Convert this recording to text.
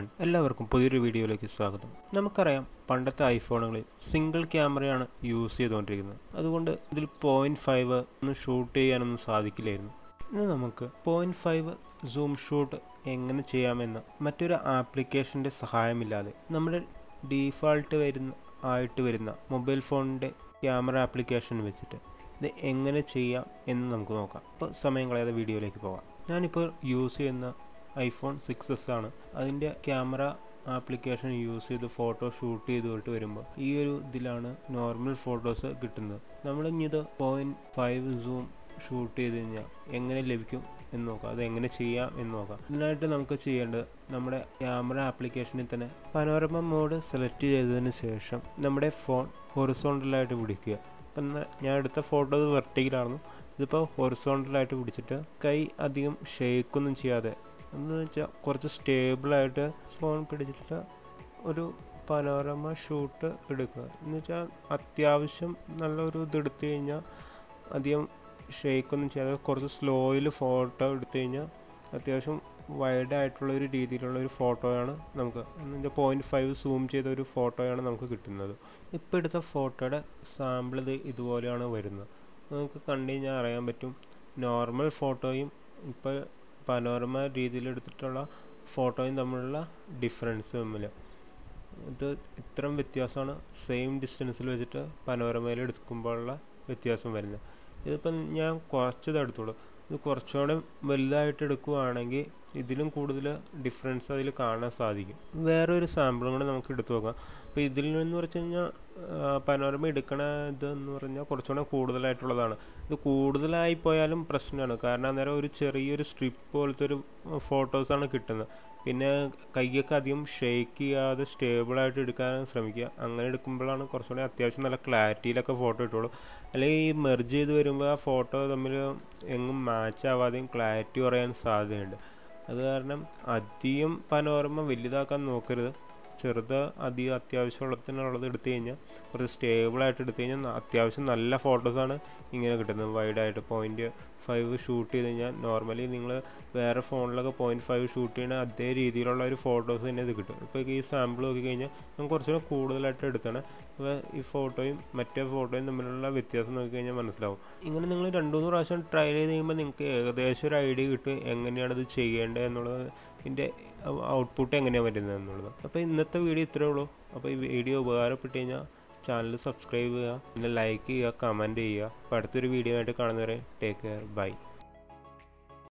എല്ലാവർക്കും പുതിയൊരു വീഡിയോയിലേക്ക് സ്വാഗതം നമുക്കറിയാം പണ്ടത്തെ ഐഫോണുകളിൽ സിംഗിൾ ക്യാമറയാണ് യൂസ് ചെയ്തുകൊണ്ടിരിക്കുന്നത് അതുകൊണ്ട് ഇതിൽ പോയിന്റ് ഫൈവ് ഒന്നും ഷൂട്ട് ചെയ്യാനൊന്നും സാധിക്കില്ലായിരുന്നു ഇന്ന് നമുക്ക് പോയിന്റ് ഫൈവ് സൂം ഷൂട്ട് എങ്ങനെ ചെയ്യാമെന്ന് മറ്റൊരു ആപ്ലിക്കേഷൻ്റെ സഹായമില്ലാതെ നമ്മുടെ ഡീഫാൾട്ട് വരുന്ന ആയിട്ട് വരുന്ന മൊബൈൽ ഫോണിൻ്റെ ക്യാമറ ആപ്ലിക്കേഷൻ വെച്ചിട്ട് ഇത് എങ്ങനെ ചെയ്യാം എന്ന് നമുക്ക് നോക്കാം ഇപ്പോൾ സമയം കളയാതെ വീഡിയോയിലേക്ക് പോകാം ഞാനിപ്പോൾ യൂസ് ചെയ്യുന്ന ഐഫോൺ സിക്സ് എസ് ആണ് അതിൻ്റെ ക്യാമറ ആപ്ലിക്കേഷൻ യൂസ് ചെയ്ത് ഫോട്ടോ ഷൂട്ട് ചെയ്തുകൊണ്ട് വരുമ്പോൾ ഈ ഒരു ഇതിലാണ് നോർമൽ ഫോട്ടോസ് കിട്ടുന്നത് നമ്മൾ ഇനി ഇത് പോയിൻറ്റ് ഫൈവ് സൂം ഷൂട്ട് ചെയ്ത് കഴിഞ്ഞാൽ എങ്ങനെ ലഭിക്കും എന്ന് നോക്കാം അത് എങ്ങനെ ചെയ്യാം എന്ന് നോക്കാം ഇതിനായിട്ട് നമുക്ക് ചെയ്യേണ്ടത് നമ്മുടെ ക്യാമറ ആപ്ലിക്കേഷനിൽ തന്നെ പനോരമ മോഡ് സെലക്ട് ചെയ്തതിന് ശേഷം നമ്മുടെ ഫോൺ ഹൊറിസോണ്ടലായിട്ട് പിടിക്കുക അപ്പം ഞാൻ എടുത്ത ഫോട്ടോ ഇത് വെർട്ടിക്കലായിരുന്നു ഇതിപ്പോൾ ഹൊറിസോണ്ടലായിട്ട് പിടിച്ചിട്ട് കൈ അധികം ഷേക്കൊന്നും ചെയ്യാതെ എന്ന് വെച്ചാൽ കുറച്ച് സ്റ്റേബിളായിട്ട് ഫോൺ പിടിച്ചിട്ട് ഒരു പനോരമ ഷൂട്ട് എടുക്കുക എന്ന് വെച്ചാൽ അത്യാവശ്യം നല്ലൊരു ഇത് എടുത്തു കഴിഞ്ഞാൽ അധികം ഷേക്കൊന്നും ചെയ്യാതെ കുറച്ച് സ്ലോയിൽ ഫോട്ടോ എടുത്തു കഴിഞ്ഞാൽ അത്യാവശ്യം വൈഡ് ആയിട്ടുള്ള ഒരു രീതിയിലുള്ള ഒരു ഫോട്ടോയാണ് നമുക്ക് എന്നുവെച്ചാൽ പോയിൻറ്റ് ഫൈവ് സൂം ചെയ്ത ഒരു ഫോട്ടോയാണ് നമുക്ക് കിട്ടുന്നത് ഇപ്പോൾ എടുത്ത ഫോട്ടോയുടെ സാമ്പിൾ ഇത് ഇതുപോലെയാണ് വരുന്നത് നമുക്ക് കണ്ടു കഴിഞ്ഞാൽ അറിയാൻ പറ്റും നോർമൽ ഫോട്ടോയും ഇപ്പോൾ പനോരമ രീതിയിൽ എടുത്തിട്ടുള്ള ഫോട്ടോയും തമ്മിലുള്ള ഡിഫറൻസ് തമ്മിൽ ഇത് ഇത്രയും വ്യത്യാസമാണ് സെയിം ഡിസ്റ്റൻസിൽ വെച്ചിട്ട് പനോരമയിൽ എടുക്കുമ്പോഴുള്ള വ്യത്യാസം വരുന്നത് ഇതിപ്പം ഞാൻ കുറച്ചത് എടുത്തോളൂ ഇത് കുറച്ചുകൂടെ വലുതായിട്ട് എടുക്കുവാണെങ്കിൽ ഇതിലും കൂടുതൽ ഡിഫറൻസ് അതിൽ കാണാൻ സാധിക്കും വേറൊരു സാമ്പിളും കൂടെ നമുക്ക് എടുത്തു നോക്കാം അപ്പോൾ ഇതിൽ നിന്ന് വെച്ച് കഴിഞ്ഞാൽ പനോരമ എടുക്കണ ഇതെന്ന് പറഞ്ഞാൽ കുറച്ചുകൂടെ കൂടുതലായിട്ടുള്ളതാണ് ഇത് കൂടുതലായി പോയാലും പ്രശ്നമാണ് കാരണം അന്നേരം ഒരു ചെറിയൊരു സ്ട്രിപ്പ് പോലത്തെ ഒരു ഫോട്ടോസാണ് കിട്ടുന്നത് പിന്നെ കൈയൊക്കെ അധികം ഷെയ്ക്ക് ചെയ്യാതെ സ്റ്റേബിളായിട്ട് എടുക്കാൻ ശ്രമിക്കുക അങ്ങനെ എടുക്കുമ്പോഴാണ് കുറച്ചുകൂടി അത്യാവശ്യം നല്ല ക്ലാരിറ്റിയിലൊക്കെ ഫോട്ടോ ഇട്ടോളൂ അല്ലെങ്കിൽ ഈ മെർജ് ചെയ്ത് വരുമ്പോൾ ആ ഫോട്ടോ തമ്മിൽ എങ്ങും മാച്ച് ആവാതെയും ക്ലാരിറ്റി കുറയാൻ സാധ്യതയുണ്ട് അത് കാരണം അധികം പനോരമ വലുതാക്കാൻ നോക്കരുത് ചെറുത് അധികം അത്യാവശ്യമുള്ളതിനുള്ളത് എടുത്തു കഴിഞ്ഞാൽ കുറച്ച് സ്റ്റേബിളായിട്ട് എടുത്തു കഴിഞ്ഞാൽ അത്യാവശ്യം നല്ല ഫോട്ടോസാണ് ഇങ്ങനെ കിട്ടുന്നത് വൈഡായിട്ട് പോയിൻറ്റ് ഫൈവ് ഷൂട്ട് ചെയ്ത് കഴിഞ്ഞാൽ നോർമലി നിങ്ങൾ വേറെ ഫോണിലൊക്കെ പോയിൻറ്റ് ഫൈവ് ഷൂട്ട് ചെയ്യുന്ന അതേ രീതിയിലുള്ള ഒരു ഫോട്ടോസ് തന്നെ ഇത് കിട്ടും ഇപ്പോൾ ഈ സാമ്പിൾ നോക്കി കഴിഞ്ഞാൽ നമുക്ക് കുറച്ചുകൂടെ കൂടുതലായിട്ട് എടുത്താണ് അപ്പോൾ ഈ ഫോട്ടോയും മറ്റേ ഫോട്ടോയും തമ്മിലുള്ള വ്യത്യാസം നോക്കി കഴിഞ്ഞാൽ മനസ്സിലാവും ഇങ്ങനെ നിങ്ങൾ രണ്ട് മൂന്ന് പ്രാവശ്യം ട്രൈ ചെയ്ത് കഴിയുമ്പോൾ നിങ്ങൾക്ക് ഏകദേശം ഒരു ഐഡിയ കിട്ടും എങ്ങനെയാണ് ഇത് ചെയ്യേണ്ടത് എന്നുള്ളത് ഇതിൻ്റെ ഔട്ട്പുട്ട് എങ്ങനെയാണ് വരുന്നത് എന്നുള്ളത് അപ്പോൾ ഇന്നത്തെ വീഡിയോ ഇത്രയേ ഉള്ളൂ അപ്പോൾ ഈ വീഡിയോ ഉപകാരപ്പെട്ട് കഴിഞ്ഞാൽ ചാനൽ സബ്സ്ക്രൈബ് ചെയ്യുക പിന്നെ ലൈക്ക് ചെയ്യുക കമൻറ്റ് ചെയ്യുക അപ്പോൾ അടുത്തൊരു വീഡിയോ ആയിട്ട് കാണുന്നവരെ ടേക്ക് കെയർ ബൈ